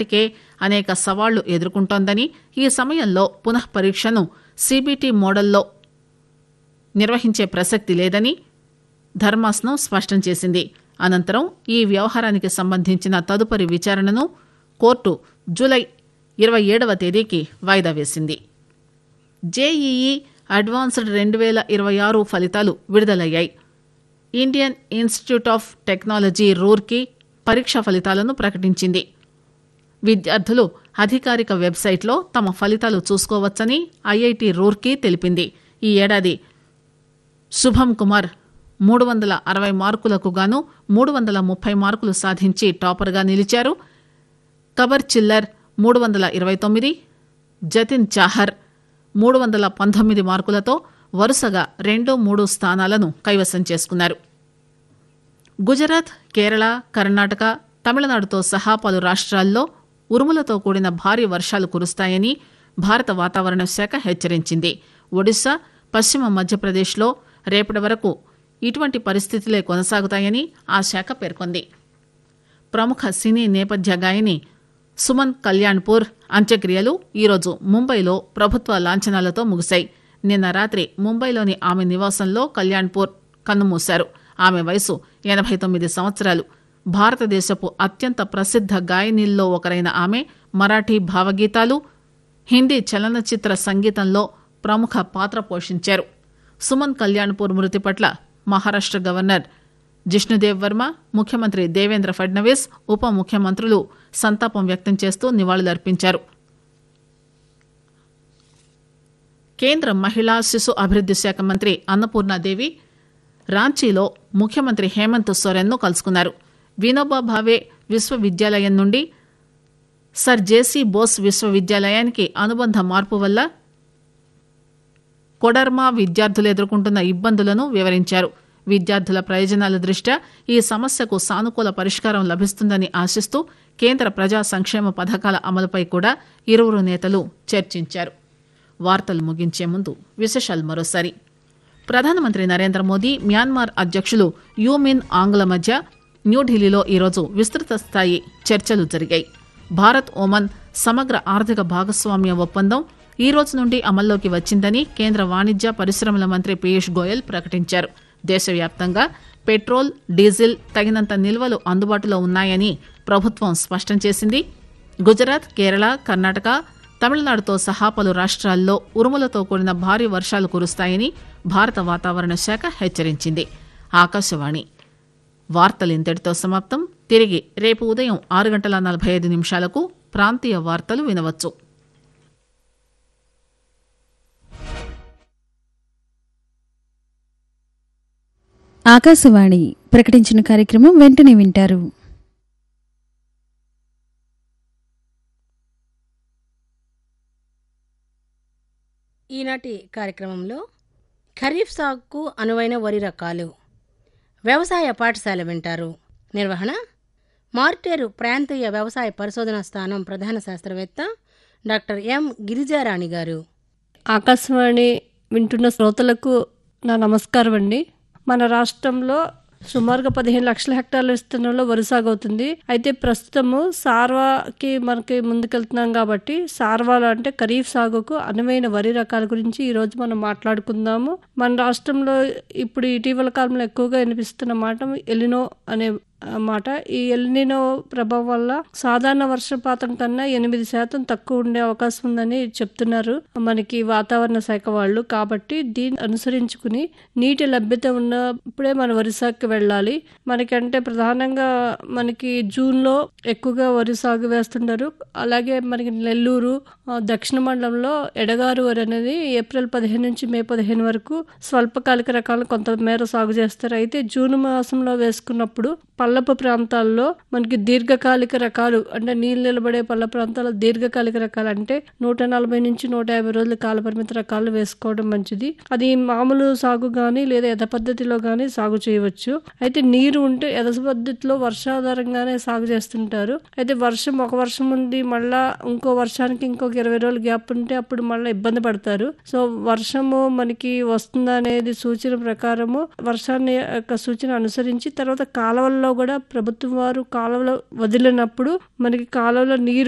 ఇప్పటికే అనేక సవాళ్లు ఎదుర్కొంటోందని ఈ సమయంలో పునః పరీక్షను సీబీటీ మోడల్లో నిర్వహించే ప్రసక్తి లేదని ధర్మాసనం స్పష్టం చేసింది అనంతరం ఈ వ్యవహారానికి సంబంధించిన తదుపరి విచారణను కోర్టు జూలై ఇరవై ఏడవ తేదీకి వాయిదా వేసింది జేఈఈ అడ్వాన్స్డ్ రెండు వేల ఇరవై ఆరు ఫలితాలు విడుదలయ్యాయి Indian Institute of Technology Roorkee పరీక్ష ఫలితాలను ప్రకటించింది విద్యార్థులు అధికారిక వెబ్సైట్లో తమ ఫలితాలు చూసుకోవచ్చని ఐఐటి రూర్కీ తెలిపింది ఈ ఏడాది శుభం కుమార్ మూడు వందల అరవై మార్కులకు గాను మూడు వందల ముప్పై మార్కులు సాధించి టాపర్గా నిలిచారు కబర్ చిల్లర్ మూడు వందల ఇరవై తొమ్మిది జతిన్ చాహర్ మూడు వందల పంతొమ్మిది మార్కులతో వరుసగా రెండు మూడు స్థానాలను కైవసం చేసుకున్నారు గుజరాత్ కేరళ కర్ణాటక తమిళనాడుతో సహా పలు రాష్ట్రాల్లో ఉరుములతో కూడిన భారీ వర్షాలు కురుస్తాయని భారత వాతావరణ శాఖ హెచ్చరించింది ఒడిశా పశ్చిమ మధ్యప్రదేశ్లో రేపటి వరకు ఇటువంటి పరిస్థితులే కొనసాగుతాయని ఆ శాఖ పేర్కొంది ప్రముఖ సినీ నేపథ్య గాయని సుమన్ కళ్యాణ్పూర్ అంత్యక్రియలు ఈరోజు ముంబైలో ప్రభుత్వ లాంఛనాలతో ముగిశాయి నిన్న రాత్రి ముంబైలోని ఆమె నివాసంలో కళ్యాణ్పూర్ కన్నుమూశారు ఆమె వయసు ఎనభై తొమ్మిది సంవత్సరాలు భారతదేశపు అత్యంత ప్రసిద్ధ గాయనీల్లో ఒకరైన ఆమె మరాఠీ భావగీతాలు హిందీ చలనచిత్ర సంగీతంలో ప్రముఖ పాత్ర పోషించారు సుమన్ కళ్యాణ్పూర్ మృతి పట్ల మహారాష్ట గవర్నర్ జిష్ణుదేవ్ వర్మ ముఖ్యమంత్రి దేవేంద్ర ఫడ్నవీస్ ఉప ముఖ్యమంత్రులు సంతాపం వ్యక్తం చేస్తూ నివాళులర్పించారు కేంద్ర మహిళా శిశు అభివృద్ది శాఖ మంత్రి అన్నపూర్ణాదేవి రాంచీలో ముఖ్యమంత్రి హేమంత్ సోరెన్ ను కలుసుకున్నారు వినోబా భావే విశ్వవిద్యాలయం నుండి సర్ జేసీ బోస్ విశ్వవిద్యాలయానికి అనుబంధ మార్పు వల్ల కొడర్మా విద్యార్థులు ఎదుర్కొంటున్న ఇబ్బందులను వివరించారు విద్యార్థుల ప్రయోజనాల దృష్ట్యా ఈ సమస్యకు సానుకూల పరిష్కారం లభిస్తుందని ఆశిస్తూ కేంద్ర ప్రజా సంక్షేమ పథకాల అమలుపై కూడా ఇరువురు నేతలు చర్చించారు వార్తలు ముగించే ముందు విశేషాలు మరోసారి ప్రధానమంత్రి నరేంద్ర మోదీ మ్యాన్మార్ అధ్యక్షులు యూమిన్ ఆంగ్ల మధ్య న్యూఢిల్లీలో ఈరోజు విస్తృత స్థాయి చర్చలు జరిగాయి భారత్ ఒమన్ సమగ్ర ఆర్థిక భాగస్వామ్య ఒప్పందం ఈ రోజు నుండి అమల్లోకి వచ్చిందని కేంద్ర వాణిజ్య పరిశ్రమల మంత్రి పీయూష్ గోయల్ ప్రకటించారు దేశవ్యాప్తంగా పెట్రోల్ డీజిల్ తగినంత నిల్వలు అందుబాటులో ఉన్నాయని ప్రభుత్వం స్పష్టం చేసింది గుజరాత్ కేరళ కర్ణాటక తమిళనాడుతో సహా పలు రాష్ట్రాల్లో ఉరుములతో కూడిన భారీ వర్షాలు కురుస్తాయని భారత వాతావరణ శాఖ హెచ్చరించింది ఆకాశవాణి వార్తలు ఇంతటితో సమాప్తం తిరిగి రేపు ఉదయం ఆరు గంటల నలభై ఐదు నిమిషాలకు ప్రాంతీయ వార్తలు వినవచ్చు ఆకాశవాణి ప్రకటించిన కార్యక్రమం వెంటనే వింటారు ఈనాటి కార్యక్రమంలో ఖరీఫ్ సాగుకు అనువైన వరి రకాలు వ్యవసాయ పాఠశాల వింటారు నిర్వహణ మార్టేరు ప్రాంతీయ వ్యవసాయ పరిశోధనా స్థానం ప్రధాన శాస్త్రవేత్త డాక్టర్ ఎం గిరిజారాణి గారు ఆకాశవాణి వింటున్న శ్రోతలకు నా నమస్కారం అండి మన రాష్ట్రంలో సుమారుగా పదిహేను లక్షల హెక్టార్ల విస్తీర్ణంలో వరి సాగు అవుతుంది అయితే ప్రస్తుతము సార్వాకి మనకి ముందుకెళ్తున్నాం కాబట్టి సార్వాలు అంటే ఖరీఫ్ సాగుకు అనువైన వరి రకాల గురించి ఈ రోజు మనం మాట్లాడుకుందాము మన రాష్ట్రంలో ఇప్పుడు ఇటీవల కాలంలో ఎక్కువగా వినిపిస్తున్న మాట ఎలినో అనే మాట ఈ ఎల్నినో ప్రభావం వల్ల సాధారణ వర్షపాతం కన్నా ఎనిమిది శాతం తక్కువ ఉండే అవకాశం ఉందని చెప్తున్నారు మనకి వాతావరణ శాఖ వాళ్ళు కాబట్టి దీన్ని అనుసరించుకుని నీటి లభ్యత ఉన్నప్పుడే మన వరి సాగుకి వెళ్ళాలి మనకంటే ప్రధానంగా మనకి జూన్లో ఎక్కువగా వరి సాగు వేస్తుంటారు అలాగే మనకి నెల్లూరు ఆ, దక్షిణ మండలంలో ఎడగారు వరి అనేది ఏప్రిల్ పదిహేను నుంచి మే పదిహేను వరకు స్వల్పకాలిక రకాలను కొంతమేర సాగు చేస్తారు అయితే జూన్ మాసంలో వేసుకున్నప్పుడు పల్లపు ప్రాంతాల్లో మనకి దీర్ఘకాలిక రకాలు అంటే నీళ్ళు నిలబడే పల్ల ప్రాంతాల్లో దీర్ఘకాలిక రకాలు అంటే నూట నలభై నుంచి నూట యాభై రోజుల కాల పరిమితి రకాలు వేసుకోవడం మంచిది అది మామూలు సాగు కానీ లేదా ఎద పద్ధతిలో కానీ సాగు చేయవచ్చు అయితే నీరు ఉంటే ఎద పద్ధతిలో వర్షాధారంగానే సాగు చేస్తుంటారు అయితే వర్షం ఒక వర్షం ఉంది మళ్ళా ఇంకో వర్షానికి ఇంకొక ఇరవై రోజులు గ్యాప్ ఉంటే అప్పుడు మళ్ళీ ఇబ్బంది పడతారు సో వర్షము మనకి వస్తుందా అనేది సూచన ప్రకారము వర్షాన్ని యొక్క సూచన అనుసరించి తర్వాత కాలువల్లో కూడా ప్రభుత్వం వారు కాలువలో వదిలినప్పుడు మనకి కాలువలో నీరు